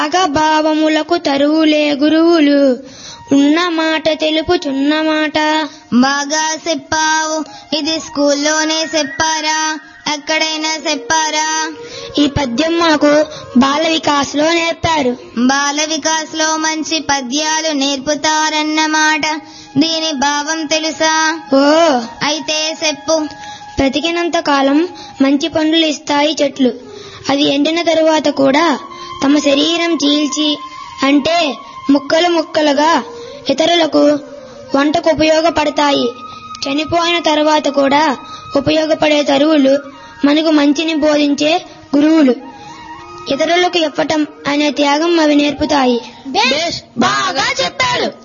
భావములకు తరువులే గురువులు ఉన్న మాట తెలుపుచున్న మాట బాగా చెప్పావు ఇది స్కూల్లోనే చెప్పారా ఎక్కడైనా చెప్పారా ఈ పద్యం మాకు బాల వికాస్లో నేర్పారు బాల వికాస్ లో మంచి పద్యాలు నేర్పుతారన్నమాట దీని భావం తెలుసా ఓ అయితే చెప్పు బ్రతికినంత కాలం మంచి పండ్లు ఇస్తాయి చెట్లు అవి ఎండిన తరువాత కూడా తమ శరీరం చీల్చి అంటే ముక్కలు ముక్కలుగా ఇతరులకు వంటకు ఉపయోగపడతాయి చనిపోయిన తర్వాత కూడా ఉపయోగపడే తరువులు మనకు మంచిని బోధించే గురువులు ఇతరులకు ఇవ్వటం అనే త్యాగం అవి నేర్పుతాయి బాగా చెప్పాడు